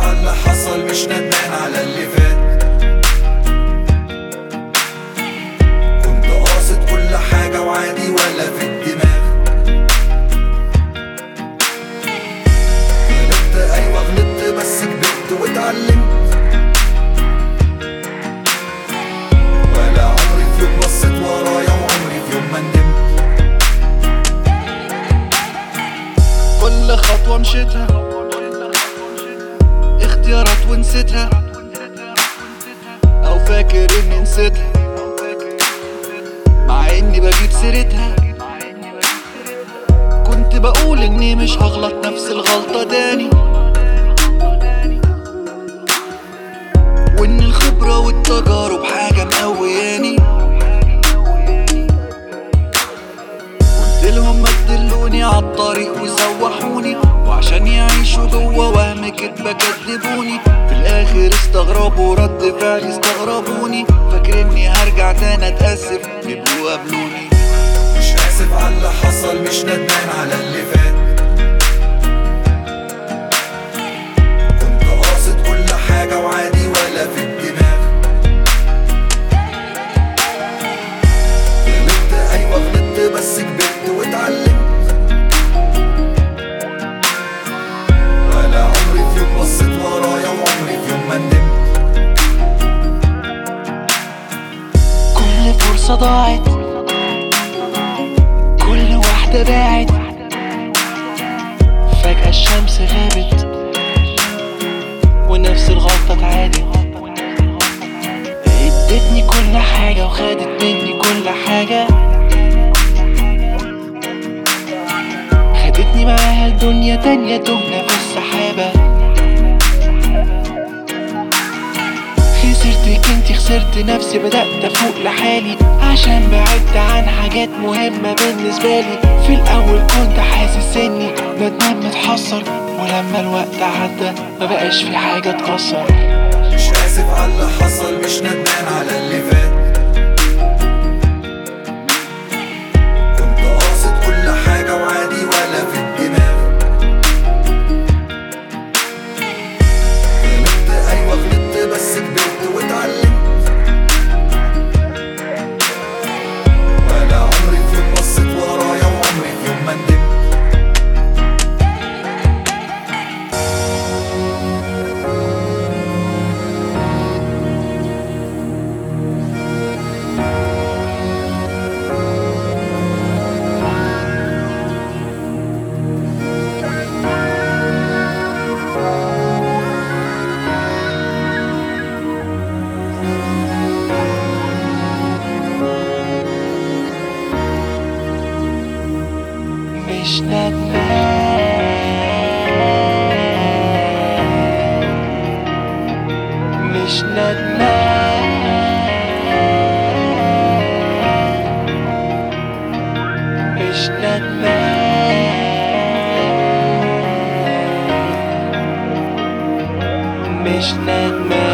على اللي حصل مش ندمان على اللي فات كنت قاصد كل حاجة وعادي ولا في الدماغ غلطت أيوة غلطت بس كبرت واتعلمت ولا عمري في يوم بصيت ورايا وعمري في يوم ما ندمت كل خطوة مشيتها اختيارات ونسيتها او فاكر اني نسيتها مع اني بجيب سيرتها كنت بقول اني مش هغلط نفس الغلطة تاني وان الخبرة والتجارب حاجة مقوياني قلت لهم ما تدلوني عالطريق وسوحوني وعشان يعيشوا جوا وهم كدبة كدبوني في الاخر استغربوا رد فعلي استغربوني فاكر اني هرجع تاني اتأسف يبقوا قابلوني مش آسف على اللي حصل مش ندمان على اللي فات كنت قاصد كل حاجة وعادي ولا في الدماغ غلطت أيوة غلطت بس كبرت واتعلمت ولا عمري في يوم بصيت ورايا وعمري في يوم ما ندمت كل فرصة ضاعت كل واحدة باعت فجأة الشمس غابت ونفس الغلطة اتعادت ادتني كل حاجة وخدت مني كل حاجة خدتني معاها لدنيا تانية تهنا في السحابة خسرتك انتي خسرت نفسي بدأت افوق لحالي عشان بعدت عن حاجات مهمة بالنسبة لي في الأول كنت حاسس اني ندمان متحسر ولما الوقت عدى ما بقاش في حاجة تكسر مش آسف على اللي حصل مش ندمان على اللي فات كنت قاصد كل حاجة وعادي ولا في الدماغ غلطت أيوة غلطت بس كبرت واتعلمت ولا عمري في يوم بصيت ورايا وعمري في يوم ما ندمت مش ندمان مش ندمان مش ندمان مش ندمان